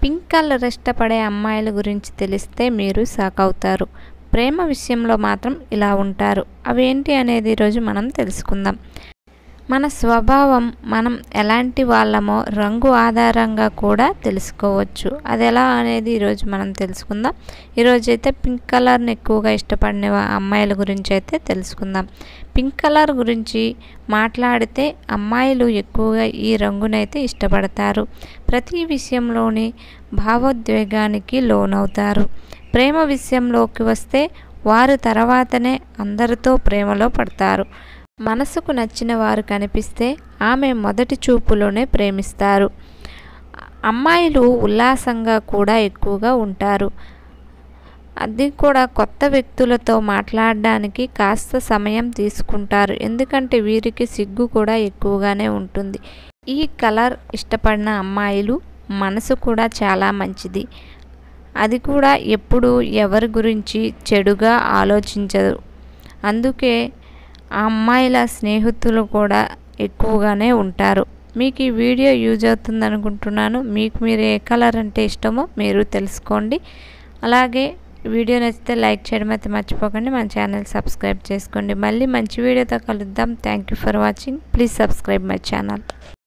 pink colour ఇష్టపడే అమ్మాయిల గురించి తెలిస్తే మీరు షాక్ అవుతారు ప్రేమ విషయంలో మాత్రం ఇలా ఉంటారు అవేంటి అనేది ఈరోజు మనం తెలుసుకుందాం మన స్వభావం మనం ఎలాంటి వాళ్ళమో రంగు ఆధారంగా కూడా తెలుసుకోవచ్చు అది ఎలా అనేది ఈరోజు మనం తెలుసుకుందాం ఈరోజు అయితే పింక్ కలర్ని ఎక్కువగా ఇష్టపడిన వా- అమ్మాయిల గురించి అయితే తెలుసుకుందాం పింక్ కలర్ గురించి మాట్లాడితే అమ్మాయిలు ఎక్కువగా ఈ రంగునైతే ఇష్టపడతారు ప్రతి విషయంలోని భావోద్వేగానికి లోనవుతారు ప్రేమ విషయంలోకి వస్తే వారు తర్వాతనే అందరితో ప్రేమలో పడతారు మనసుకు నచ్చిన వారు కనిపిస్తే ఆమె మొదటి చూపులోనే ప్రేమిస్తారు అమ్మాయిలు ఉల్లాసంగా కూడా ఎక్కువగా ఉంటారు అది కూడా కొత్త వ్యక్తులతో మాట్లాడడానికి కాస్త సమయం తీసుకుంటారు ఎందుకంటే వీరికి సిగ్గు కూడా ఎక్కువగానే ఉంటుంది ఈ కలర్ ఇష్టపడిన అమ్మాయిలు మనసు కూడా చాలా మంచిది అది కూడా ఎప్పుడు ఎవరి గురించి చెడుగా ఆలోచించదు అందుకే ఆ అమ్మాయిల స్నేహితులు కూడా ఎక్కువగానే ఉంటారు మీకు ఈ వీడియో యూజ్ అవుతుంది అనుకుంటున్నాను మీకు మీరు ఏ కలర్ అంటే ఇష్టమో మీరు తెలుసుకోండి అలాగే వీడియో నచ్చితే లైక్ చేయడం అయితే మర్చిపోకండి మన ఛానల్ సబ్స్క్రైబ్ చేసుకోండి మళ్ళీ మంచి వీడియోతో కలుద్దాం thank you for watching please subscribe my channel